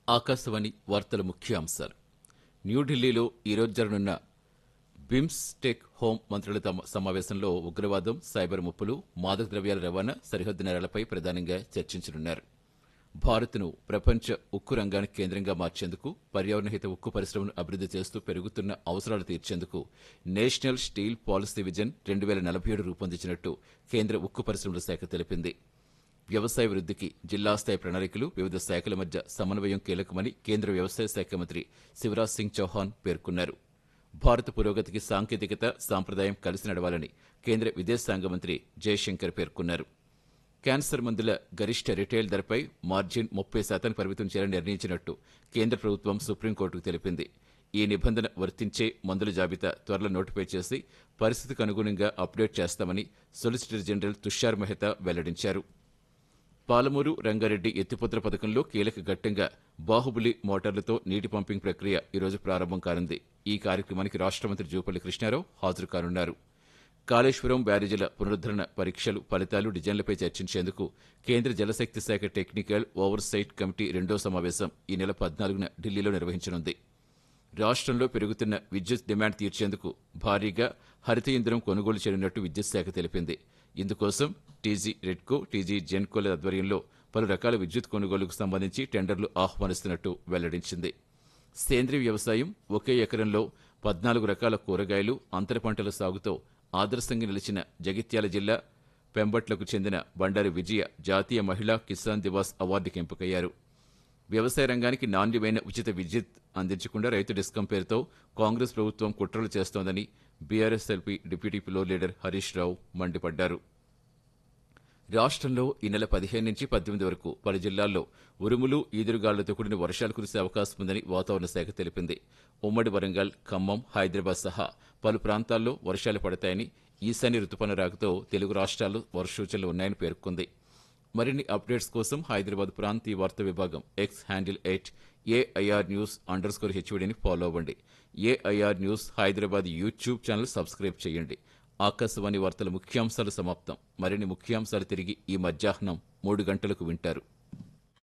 ఆకాశవాణి వార్తల ముఖ్యాంశాలు న్యూఢిల్లీలో ఈరోజు జరగనున్న బిమ్స్టెక్ హోం మంత్రుల తమ సమావేశంలో ఉగ్రవాదం సైబర్ ముప్పులు మాదక ద్రవ్యాల రవాణా సరిహద్దు నేరాలపై ప్రధానంగా చర్చించనున్నారు భారత్ను ప్రపంచ ఉక్కు రంగానికి కేంద్రంగా మార్చేందుకు పర్యావరణహిత ఉక్కు పరిశ్రమను అభివృద్ధి చేస్తూ పెరుగుతున్న అవసరాలు తీర్చేందుకు నేషనల్ స్టీల్ పాలసీ విజన్ రెండు వేల నలభై ఏడు రూపొందించినట్టు కేంద్ర ఉక్కు పరిశ్రమల శాఖ తెలిపింది వ్యవసాయ వృద్ధికి జిల్లా స్థాయి ప్రణాళికలు వివిధ శాఖల మధ్య సమన్వయం కీలకమని కేంద్ర వ్యవసాయ శాఖ మంత్రి శివరాజ్ సింగ్ చౌహాన్ పేర్కొన్నారు భారత పురోగతికి సాంకేతికత సాంప్రదాయం కలిసి నడవాలని కేంద్ర విదేశాంగ మంత్రి జయశంకర్ పేర్కొన్నారు క్యాన్సర్ మందుల గరిష్ట రిటైల్ ధరపై మార్జిన్ ముప్పై శాతానికి పరిమితం చేయాలని నిర్ణయించినట్టు కేంద్ర ప్రభుత్వం సుప్రీంకోర్టుకు తెలిపింది ఈ నిబంధన వర్తించే మందుల జాబితా త్వరలో నోటిఫై చేసి పరిస్థితికి అనుగుణంగా అప్డేట్ చేస్తామని సొలిసిటర్ జనరల్ తుషార్ మెహతా వెల్లడించారు పాలమూరు రంగారెడ్డి ఎత్తిపోతల పథకంలో కీలక ఘట్టంగా బాహుబలి మోటార్లతో నీటి పంపింగ్ ప్రక్రియ ఈరోజు ప్రారంభం కానుంది ఈ కార్యక్రమానికి రాష్ట్ర మంత్రి జూపల్లి కృష్ణారావు హాజరు కానున్నారు కాళేశ్వరం బ్యారేజీల పునరుద్దరణ పరీక్షలు ఫలితాలు డిజైన్లపై చర్చించేందుకు కేంద్ర జలశక్తి శాఖ టెక్నికల్ ఓవర్ సైట్ కమిటీ రెండో సమావేశం ఈ నెల పద్నాలుగున ఢిల్లీలో నిర్వహించనుంది రాష్ట్రంలో పెరుగుతున్న విద్యుత్ డిమాండ్ తీర్చేందుకు భారీగా హరిత ఇంధనం కొనుగోలు చేయనున్నట్టు విద్యుత్ శాఖ తెలిపింది ఇందుకోసం టీజీ రెడ్కో టీజీ జెన్కోల ఆధ్వర్యంలో పలు రకాల విద్యుత్ కొనుగోలుకు సంబంధించి టెండర్లు ఆహ్వానిస్తున్నట్టు వెల్లడించింది సేంద్రీయ వ్యవసాయం ఒకే ఎకరంలో పద్నాలుగు రకాల కూరగాయలు అంతర పంటల సాగుతో ఆదర్శంగా నిలిచిన జగిత్యాల జిల్లా పెంబట్లకు చెందిన బండారి విజయ జాతీయ మహిళా కిసాన్ దివాస్ అవార్డుకి ఎంపికయ్యారు వ్యవసాయ రంగానికి నాణ్యమైన ఉచిత విద్యుత్ అందించకుండా రైతు డిస్కం పేరుతో కాంగ్రెస్ ప్రభుత్వం కుట్రలు చేస్తోందని BRSLP deputy floor leader Harish Rao మండిపడ్డారు రాష్ట్రంలో ఈ నెల పదిహేను నుంచి పద్దెనిమిది వరకు పలు జిల్లాల్లో ఉరుములు ఈదురుగాళ్లతో కూడిన వర్షాలు కురిసే అవకాశం ఉందని వాతావరణ శాఖ తెలిపింది ఉమ్మడి వరంగల్ ఖమ్మం హైదరాబాద్ సహా పలు ప్రాంతాల్లో వర్షాలు పడతాయని ఈశాన్య రుతుపవన రాకతో తెలుగు రాష్ట్రాల్లో వర్షసూచనలు ఉన్నాయని పేర్కొంది మరిన్ని అప్డేట్స్ కోసం హైదరాబాద్ ప్రాంతీయ వార్తా విభాగం X handle at AIR news underscore హెచ్వీడీని ఫాలో అవ్వండి AIR news Hyderabad YouTube channel subscribe చేయండి ఆకాశవాణి వార్తల ముఖ్యాంశాలు సమాప్తం మరిన్ని ముఖ్యాంశాలు తిరిగి ఈ మధ్యాహ్నం మూడు గంటలకు వింటారు